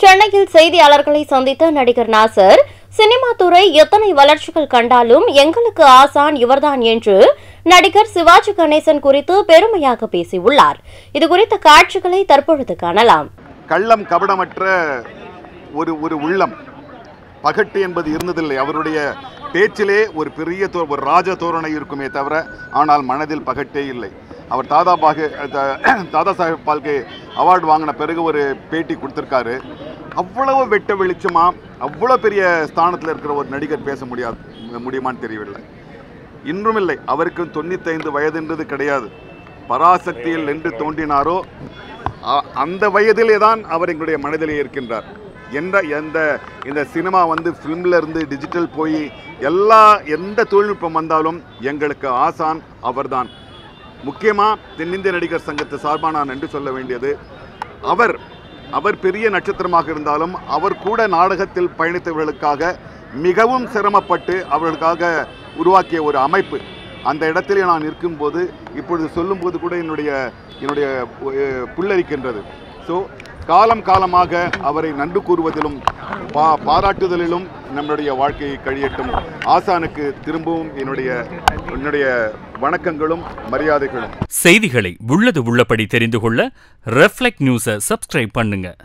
சென்னையில் செய்தியாளர்களை சந்தித்த நடிகர் நாசர் சினிமா துறை எத்தனை வளர்ச்சிகள் கண்டாலும் எங்களுக்கு ஆசான் இவர்தான் என்று நடிகர் சிவாஜி கணேசன் குறித்து பெருமையாக பேசியுள்ளார் இதுகுறித்த காட்சிகளை தற்பொழுது காணலாம் கள்ளம் கபடமற்ற ஒரு ஒரு உள்ளம் பகட்டு என்பது இருந்ததில்லை அவருடைய பேச்சிலே ஒரு பெரிய தோ ஒரு ராஜ தோரணை இருக்குமே தவிர ஆனால் மனதில் பகட்டே இல்லை அவர் தாதா பாகே த- தாதா சாஹேப் பால்கே அவார்டு வாங்கின பிறகு ஒரு பேட்டி கொடுத்துருக்காரு அவ்வளவு வெட்ட வெளிச்சமா அவ்வளோ பெரிய ஸ்தானத்தில் இருக்கிற ஒரு நடிகர் பேச முடியாது முடியுமான்னு தெரியவில்லை இன்றும் இல்லை அவருக்கு தொண்ணூத்தைந்து வயதுன்றது கிடையாது பராசக்தியில் என்று தோன்றினாரோ அ- அந்த வயதிலே தான் அவர் எங்களுடைய மனதிலே இருக்கின்றார் எந்த எந்த இந்த சினிமா வந்து ஃபிலிம்ல இருந்து டிஜிட்டல் போய் எல்லா எந்த தொழில்நுட்பம் வந்தாலும் எங்களுக்கு ஆசான் அவர்தான் முக்கியமாக தென்னிந்திய நடிகர் சங்கத்து சார்பாக நான் நன்றி சொல்ல வேண்டியது அவர் அவர் பெரிய நட்சத்திரமாக இருந்தாலும் அவர் கூட நாடகத்தில் பயணித்தவர்களுக்காக மிகவும் சிரமப்பட்டு அவர்களுக்காக உருவாக்கிய ஒரு அமைப்பு அந்த இடத்திலே நான் இருக்கும்போது இப்பொழுது சொல்லும்போது கூட என்னுடைய என்னுடைய அஹ், புல்லரிக்கின்றது ஸோ காலம் காலமாக அவரை நன்றி கூறுவதிலும் பா பாராட்டுதலிலும் நம்முடைய வாழ்க்கையை கழியட்டும் ஆசானுக்கு திரும்பவும் என்னுடைய என்னுடைய வணக்கங்களும் மரியாதைகளும் செய்திகளை உள்ளது உள்ளபடி தெரிந்து கொள்ள ரெஃப்ளெக்ட் நியூஸை சப்ஸ்கிரைப் பண்ணுங்க